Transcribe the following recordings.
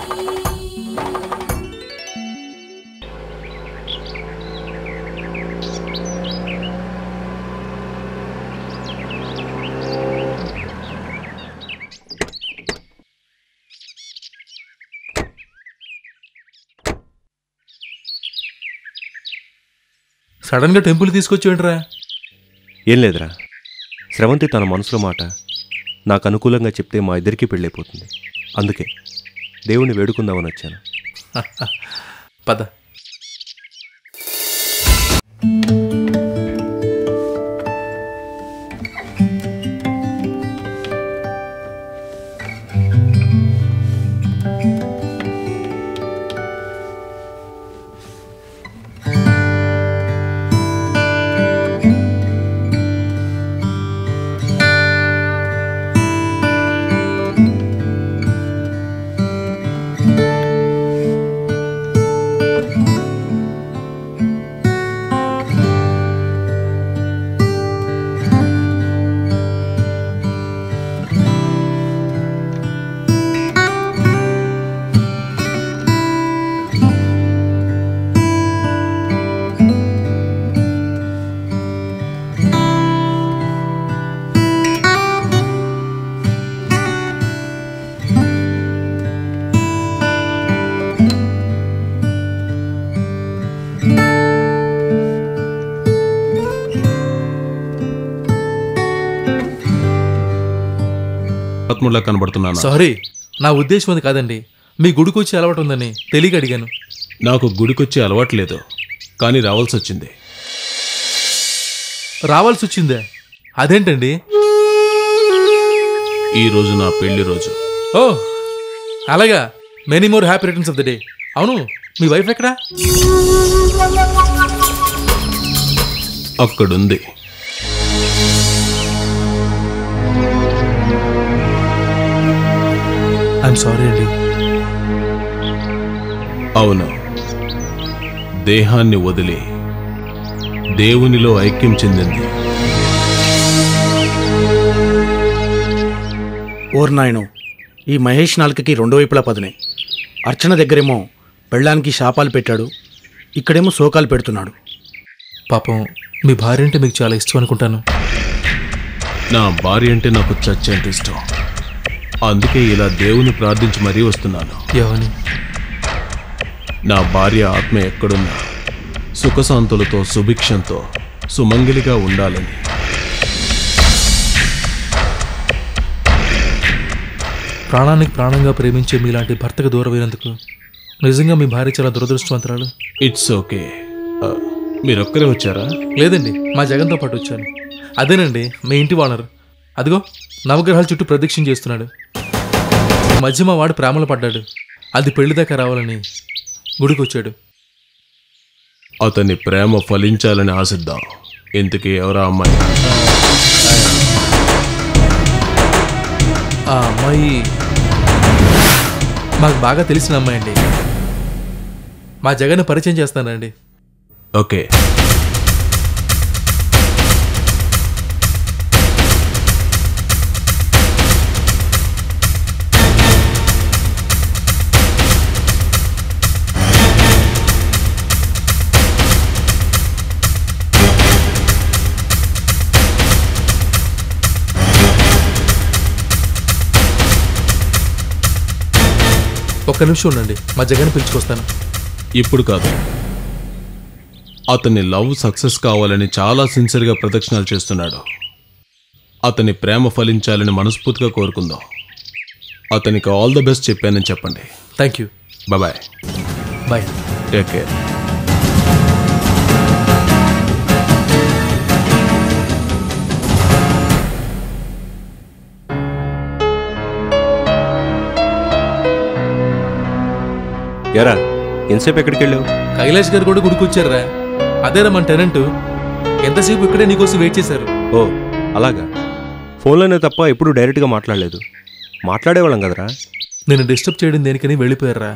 సడన్గా టెంపుల్ తీసుకొచ్చేయండిరా ఏం లేదురా స్రవంతి తన మనసులో మాట నాకు అనుకూలంగా చెప్తే మా ఇద్దరికీ పెళ్ళైపోతుంది అందుకే దేవుణ్ణి వేడుకుందామని వచ్చాను పద ఆత్ములా కనబడుతున్నాను సారీ నా ఉద్దేశం అది కాదండి మీ గుడికి వచ్చి అలవాటు ఉందని తెలియక అడిగాను నాకు గుడికొచ్చే అలవాట్లేదు కానీ రావాల్సి వచ్చింది రావాల్సి వచ్చిందే అదేంటండి ఈ రోజు నా పెళ్లి రోజు ఓ అలాగా many more happy returns of the day అవును మీ వైఫ్ ఎక్కడా అక్కడుంది ఐఎమ్ సారీ అండి అవును దేహాన్ని వదిలి దేవునిలో ఐక్యం చెందింది ఓర్ నాయను ఈ మహేష్ నాలుకకి రెండు వైపులా పదునే అర్చన దగ్గరేమో పెళ్ళానికి శాపాలు పెట్టాడు ఇక్కడేమో శోకాలు పెడుతున్నాడు పాపం మీ భార్య అంటే మీకు చాలా ఇష్టం అనుకుంటాను నా భార్య అంటే నాకు చచ్చేంత ఇష్టం అందుకే ఇలా దేవుని ప్రార్థించి మరీ వస్తున్నాను ఏమని నా భార్య ఆత్మ ఎక్కడున్నా సుఖశాంతులతో సుభిక్షంతో సుమంగిలిగా ఉండాలని ప్రాణానికి ప్రాణంగా ప్రేమించే మీలాంటి భర్తకు దూరమైనందుకు నిజంగా మీ భార్య చాలా దురదృష్టవంతురాలు ఇట్స్ ఓకే మీరొక్కరే వచ్చారా లేదండి మా జగన్తో పాటు వచ్చాను అదేనండి మీ ఇంటి వానరు అదిగో నవగ్రహాల చుట్టూ ప్రదక్షిణ చేస్తున్నాడు ఈ మధ్య మా వాడు ప్రేమలో పడ్డాడు అది పెళ్లి దాకా రావాలని గుడికి వచ్చాడు అతని ప్రేమ ఫలించాలని ఆశిద్దాం ఇంతకీ ఎవరా అమ్మాయి ఆ అమ్మాయి మాకు బాగా తెలిసిన అమ్మాయి అండి మా జగన్ పరిచయం చేస్తానండి ఓకే ఒక్క నిమిషం ఉండండి మా జగన్ పిలుచుకొస్తాను ఇప్పుడు కాదు అతని లవ్ సక్సెస్ కావాలని చాలా సిన్సియర్గా ప్రదక్షిణాలు చేస్తున్నాడు అతని ప్రేమ ఫలించాలని మనస్ఫూర్తిగా కోరుకుందాం అతనికి ఆల్ ద బెస్ట్ చెప్పానని చెప్పండి thank you bye bye take care ఎరా ఎంతసేపు ఎక్కడికి వెళ్ళావు కైలాష్ గారు కూడా గుడికి వచ్చారా అదేరా మన టెనెంట్ ఎంతసేపు ఇక్కడే నీకోసం వెయిట్ చేశారు ఓ అలాగా ఫోన్లోనే తప్ప ఎప్పుడు డైరెక్ట్గా మాట్లాడలేదు మాట్లాడేవాళ్ళం కదరా నేను డిస్టర్బ్ చేయడం దేనికని వెళ్ళిపోయారా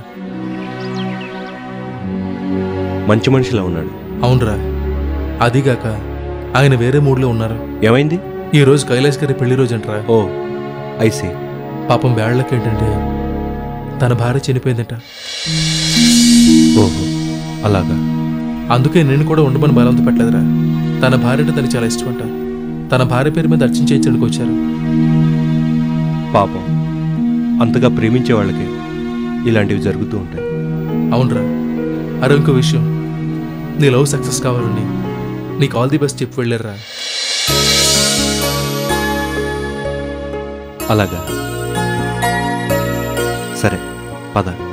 మంచి మనిషిలా ఉన్నాడు అవునరా అదిగాక ఆయన వేరే మూడ్లో ఉన్నారు ఏమైంది ఈ రోజు కైలాష్ గారి పెళ్లి రోజు అంటరా ఓ ఐసీ పాపం వేళ్ళకి ఏంటంటే తన భార్య చనిపోయిందట ఓహో అలాగా అందుకే నేను కూడా ఉండమని బలవంత పెట్టలేదురా తన భార్య అంటే తనకి చాలా ఇష్టమంట తన భార్య పేరు మీద అర్చన చేయించడానికి వచ్చారు పాపం అంతగా ప్రేమించే వాళ్ళకి ఇలాంటివి జరుగుతూ ఉంటాయి అవునరా అరే ఇంకో విషయం నీ లవ్ సక్సెస్ కావాలని నీకు ఆల్ ది బెస్ట్ చెప్పి వెళ్ళారా అలాగా సరే పద